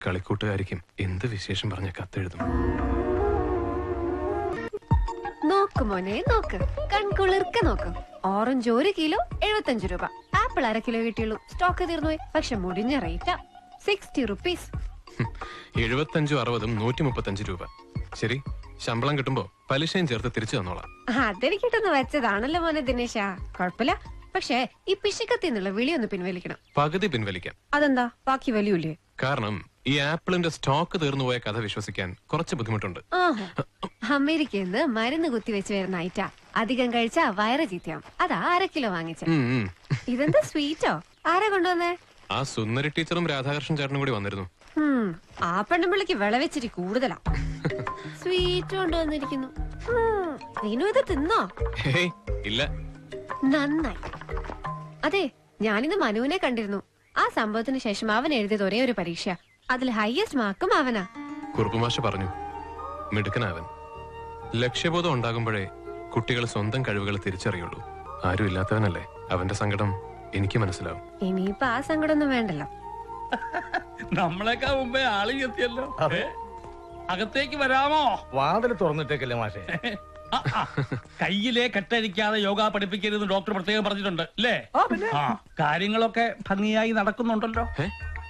കളിക്കൂട്ടുകാരിക്കും എന്ത് വിശേഷം പറഞ്ഞ കത്തെഴുതും നോക്ക് മോനെ നോക്ക് കൺകുളിർക്ക നോക്ക് ഓറഞ്ച് ഒരു കിലോ എഴുപത്തഞ്ച് രൂപ ആപ്പിൾ അര കിലോ കിട്ടിയുള്ളൂ സ്റ്റോക്ക് തീർന്നുപോയി പക്ഷെ മുടിഞ്ഞ റേറ്റാ സിക്സ്റ്റി റുപ്പീസ് എഴുപത്തഞ്ചും അറുപതും നൂറ്റി മുപ്പത്തഞ്ച് രൂപ ശരി ശമ്പളം കിട്ടുമ്പോ പലിശയും ചേർത്ത് തിരിച്ചു തന്നോളാം അതെനിക്കിട്ടൊന്ന് വെച്ചതാണല്ലോ മോനെ ദിനേശ കുഴപ്പമില്ല പക്ഷേ ഈ പിശുക്കത്തിൽ നിന്നുള്ള വിളി ഒന്ന് പിൻവലിക്കണം പകുതി പിൻവലിക്കാം അതെന്താ ബാക്കി വലിയൂലേ കാരണം ഈ ആപ്പിളിന്റെ സ്റ്റോക്ക് തീർന്നുപോയ കഥ വിശ്വസിക്കാൻ കുറച്ച് ബുദ്ധിമുട്ടുണ്ട് ആഹാ. അമേരിക്കയിൽ നിന്ന് മരുന്ന് കുത്തിവെച്ച് വരുന്ന ഐറ്റ അധികം കഴിച്ചാ വയറ് ചീത്തയാവും അതാ അര കിലോ വാങ്ങിച്ച ഉം, ഉം. ഇതെന്താ സ്വീറ്റോ ആരാ കൊണ്ടുവന്നേ ആ സുന്ദരി ടീച്ചറും രാധാകൃഷ്ണൻ ചേട്ടനും കൂടി വന്നിരുന്നു ഹും, ആ പെണ്ണുമ്പിളിക്ക് വിളവെച്ചിട്ട് കൂടുതലാ സ്വീറ്റ് കൊണ്ടുവന്നിരിക്കുന്നു ഹും, നീനും ഇത് തിന്നോ ഹേയ് ഇല്ല നന്നായി അതെ ഞാനിന്ന് മനുവിനെ കണ്ടിരുന്നു ആ സംഭവത്തിന് ശേഷം അവൻ എഴുതിയത് ഒരേ ഒരു പരീക്ഷ അതിൽ ഹയസ്റ്റ് മാർക്കും അവനാ കുറുപ്പുമാഷ് പറഞ്ഞു മിടുക്കനാവൻ ലക്ഷ്യബോധം ഉണ്ടാകുമ്പോഴേ കുട്ടികൾ സ്വന്തം കഴിവുകൾ തിരിച്ചറിയുള്ളൂ ആരും ഇല്ലാത്തവനല്ലേ അവന്റെ സങ്കടം എനിക്ക് മനസ്സിലാവും ഇനിയിപ്പൊ ആ സങ്കടമൊന്നും വേണ്ടല്ലോ നമ്മളെക്കാ മുമ്പേ ആളി എത്തിയല്ലോ ഏ? അകത്തേക്ക് വരാമോ വാതിൽ തുറന്നിട്ടേക്കല്ലേ മാഷേ ആ, ആ. കയ്യിലെ കെട്ടഴിക്കാതെ യോഗ പഠിപ്പിക്കരുത് ഡോക്ടർ പ്രത്യേകം പറഞ്ഞിട്ടുണ്ട് അല്ലേ ആ കാര്യങ്ങളൊക്കെ ഭംഗിയായി നടക്കുന്നുണ്ടല്ലോ ഏ?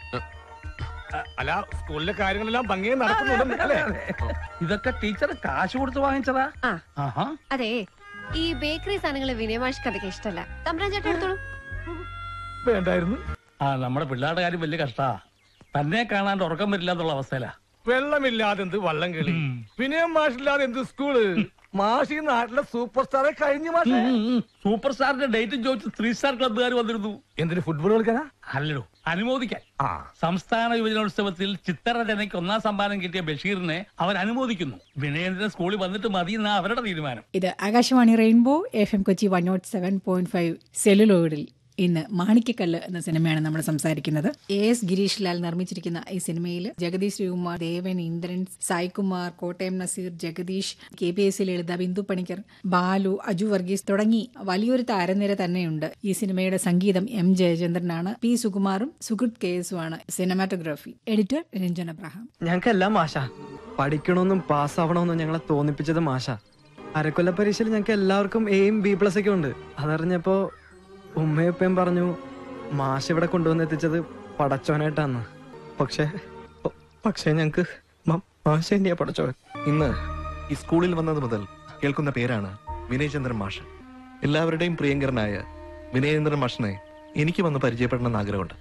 അല്ല സ്കൂളിലെ കാര്യങ്ങളെല്ലാം ഭംഗിയായി നടക്കുന്നുണ്ട് അല്ലേ ഇതൊക്കെ ടീച്ചർ കാശ് കൊടുത്ത് വാങ്ങിച്ചതാ ആ ആഹാ അതെ ഈ ബേക്കറി സാധനങ്ങൾ വിനയമാഷ്ക്ക് അതൊക്കെ ഇഷ്ടമല്ല തമ്പ്രാൻ ചേട്ടൻ എടുത്തോളൂ വേണ്ടായിരുന്നു ആ നമ്മുടെ പിള്ളേരുടെ കാര്യം വലിയ കഷ്ടാ തന്നെ കാണാണ്ട് ഉറക്കം വരില്ല എന്നുള്ള അവസ്ഥയിലാ വെള്ളമില്ലാതെ എന്ത് വള്ളം കിളി വിനയം മാഷില്ലാതെ എന്ത് സ്കൂള് മാഷി നാട്ടിലെ സൂപ്പർ സ്റ്റാറെ കഴിഞ്ഞു മാഷേ സൂപ്പർ സ്റ്റാറിന്റെ ഡേറ്റ് ചോദിച്ച് ത്രീ സ്റ്റാർ ക്ലബ്ബുകാർ വന്നിരുന്നു എന്തിന് ഫുട്ബോൾ കളിക്കാനാ അല്ലടോ അനുമോദിക്കാൻ ആ സംസ്ഥാന യുവജനോത്സവത്തിൽ ചിത്രരചനയ്ക്ക് ഒന്നാം സമ്മാനം കിട്ടിയ ബഷീറിനെ അവർ അനുമോദിക്കുന്നു വിനയേന്ദ്രൻ സ്കൂളിൽ വന്നിട്ട് മതി എന്നാ അവരുടെ തീരുമാനം ഇത് Akashvani rainbow F M Kochi one nought seven point five സെല്ലുലോയിഡിൽ ഇന്ന് മാണിക്കക്കല്ല് എന്ന സിനിമയാണ് നമ്മൾ സംസാരിക്കുന്നത് എ എസ് ഗിരീഷ് ലാൽ നിർമ്മിച്ചിരിക്കുന്ന ഈ സിനിമയിൽ Jagadish Sreekumar Devan Indran Saikumar Kottayam Nazir Jagadish K P S C Lalitha Bindu Panicker Balu Aju Varghese തുടങ്ങി വലിയൊരു താരനിര തന്നെയുണ്ട് ഈ സിനിമയുടെ സംഗീതം എം ജയചന്ദ്രനാണ് പി സുകുമാറും സുഹൃത് കെ എസുമാണ് സിനിമാറ്റോഗ്രാഫി എഡിറ്റർ രഞ്ജൻ അബ്രഹാം ഞങ്ങൾക്കെല്ലാം മാഷ പഠിക്കണമെന്നും പാസ്സാവണമെന്നും ഞങ്ങളെ തോന്നിപ്പിച്ചത് മാഷ അരക്കൊല്ല പരീക്ഷയിൽ ഞങ്ങൾക്ക് എല്ലാവർക്കും എയും ബി പ്ലസ് ഒക്കെ ഉണ്ട് അതറിഞ്ഞപ്പോ ഉമ്മയപ്പയും പറഞ്ഞു മാഷ് ഇവിടെ കൊണ്ടുവന്നെത്തിച്ചത് പടച്ചോനായിട്ടാന്ന് പക്ഷേ പ- പക്ഷേ ഞങ്ങക്ക് മ- മാഷ് തന്നെയാ പടച്ചോൻ ഇന്ന് ഈ സ്കൂളിൽ വന്നത് മുതൽ കേൾക്കുന്ന പേരാണ് വിനയചന്ദ്രൻ മാഷ് എല്ലാവരുടെയും പ്രിയങ്കരനായ വിനയേന്ദ്രൻ മാഷിനെ എനിക്ക് വന്ന് പരിചയപ്പെടണമെന്ന് ആഗ്രഹമുണ്ട്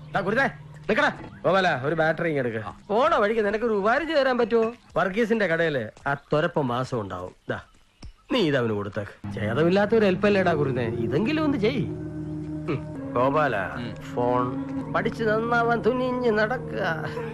ഗോപാല ഒരു ബാറ്ററി ഇങ്ങ് എടുക്ക പോണ വഴിക്ക് നിനക്ക് ഒരു ഉപകാരം ചെയ്തു തരാൻ പറ്റുമോ വർഗീസിന്റെ കടയില് ആ തൊരപ്പം മാസം ഉണ്ടാവും ദാ നീ ഇത് അവന് കൊടുത്തേക്ക് ഛേദമില്ലാത്ത ഒരു ഹെൽപ്പല്ലേടാ കുരുന്നേ ഇതെങ്കിലും ഒന്ന് ചെയ് ഉം. ഗോപാല ഫോൺ പഠിച്ചു നന്നാവാൻ തുനിഞ്ഞ് നടക്കുക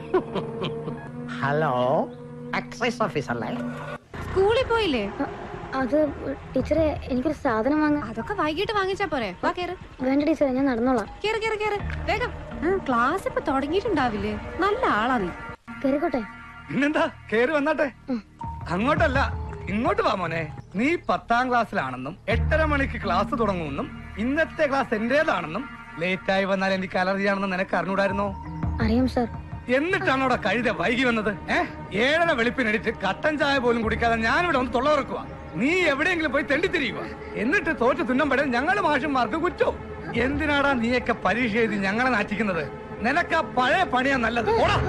ഹലോ എക്സൈസ് ഓഫീസല്ലേ സ്കൂളിൽ പോയില്ലേ അത് ടീച്ചറെ എനിക്കൊരു സാധനം വാങ്ങാൻ അതൊക്കെ വൈകിട്ട് വാങ്ങിച്ചാ പോരെ വാ കേറ് വേണ്ട ടീച്ചറെ ഞാൻ നടന്നോളാം കേറ് കേറ് കേറ് വേഗം ഉം, ക്ലാസ് ഇപ്പൊ തുടങ്ങിയിട്ടുണ്ടാവില്ലേ നല്ല ആളാ നീ കയറിക്കോട്ടെ പിന്നെന്താ കേറി വന്നാട്ടെ അങ്ങോട്ടല്ല ഇങ്ങോട്ട് വാ മോനെ നീ പത്താം ക്ലാസ്സിലാണെന്നും എട്ടര മണിക്ക് ക്ലാസ് തുടങ്ങുമെന്നും ഇന്നത്തെ ക്ലാസ് എന്റേതാണെന്നും ലേറ്റ് ആയി വന്നാൽ എനിക്ക് അലർജിയാണെന്ന് നിനക്ക് അറിഞ്ഞൂടായിരുന്നോ അറിയാം സാർ എന്നിട്ടാണ് അവിടെ കഴുത വൈകി വന്നത് ഏഹ് ഏഴര വെളുപ്പിനെടിച്ച് കട്ടൻ ചായ പോലും കുടിക്കാതെ ഞാനിവിടെ ഒന്ന് തൊള്ളവർക്കുക നീ എവിടെയെങ്കിലും പോയി തെണ്ടിത്തിരിയുക എന്നിട്ട് തോറ്റ് തുന്നമ്പടെ ഞങ്ങൾ മാഷന്മാർക്ക് കുറ്റോ എന്തിനാടാ നീയൊക്കെ പരീക്ഷ എഴുതി ഞങ്ങളെ നാറ്റിക്കുന്നത് നിനക്ക് ആ പഴയ പണിയാ നല്ലത് ഓടാ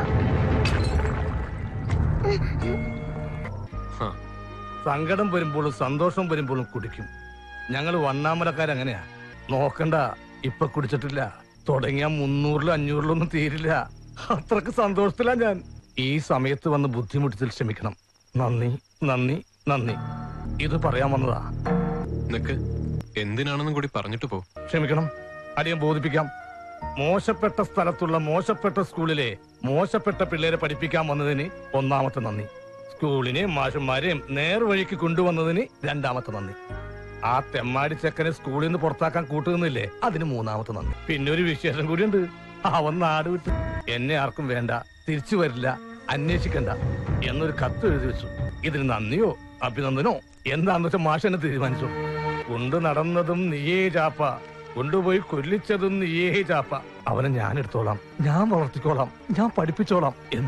ഹാ. സങ്കടം വരുമ്പോഴും സന്തോഷം വരുമ്പോഴും കുടിക്കും ഞങ്ങൾ വണ്ണാമലക്കാരങ്ങനെയാ നോക്കണ്ട ഇപ്പൊ കുടിച്ചിട്ടില്ല തുടങ്ങിയ മുന്നൂറിലും അഞ്ഞൂറിലൊന്നും തീരില്ല അത്രക്ക് സന്തോഷത്തിലാ ഞാൻ ഈ സമയത്ത് വന്ന് ബുദ്ധിമുട്ടിൽ ക്ഷമിക്കണം നന്ദി നന്ദി നന്ദി ഇത് പറയാൻ വന്നതാ നിക്ക് എന്തിനാണെന്നും കൂടി പറഞ്ഞിട്ട് പോ ക്ഷമിക്കണം അടിയൻ ബോധിപ്പിക്കാം മോശപ്പെട്ട സ്ഥലത്തുള്ള മോശപ്പെട്ട സ്കൂളിലെ മോശപ്പെട്ട പിള്ളേരെ പഠിപ്പിക്കാൻ വന്നതിന് ഒന്നാമത്തെ നന്ദി സ്കൂളിനെയും മാഷന്മാരെയും നേർവഴിക്ക് കൊണ്ടുവന്നതിന് രണ്ടാമത്തെ നന്ദി ആ തെമ്മാടി ചെക്കനെ സ്കൂളിൽ നിന്ന് പുറത്താക്കാൻ കൂട്ടുന്നില്ലേ അതിന് മൂന്നാമത്തെ നന്ദി പിന്നെ ഒരു വിശേഷം കൂടിയുണ്ട് അവൻ നാട് വിട്ടു എന്നെ ആർക്കും വേണ്ട തിരിച്ചു വരില്ല അന്വേഷിക്കണ്ട എന്നൊരു കത്ത് എഴുതി വെച്ചു ഇതിന് നന്ദിയോ അഭിനന്ദനോ എന്താന്ന് വെച്ചാൽ മാഷ് എന്നെ തീരുമാനിച്ചു കൊണ്ട് നടന്നതും നീയേ ചാപ്പ കൊണ്ടുപോയി കൊല്ലിച്ചതും നീയേ ചാപ്പ അവനെ ഞാൻ എടുത്തോളാം ഞാൻ വളർത്തിക്കോളാം ഞാൻ പഠിപ്പിച്ചോളാം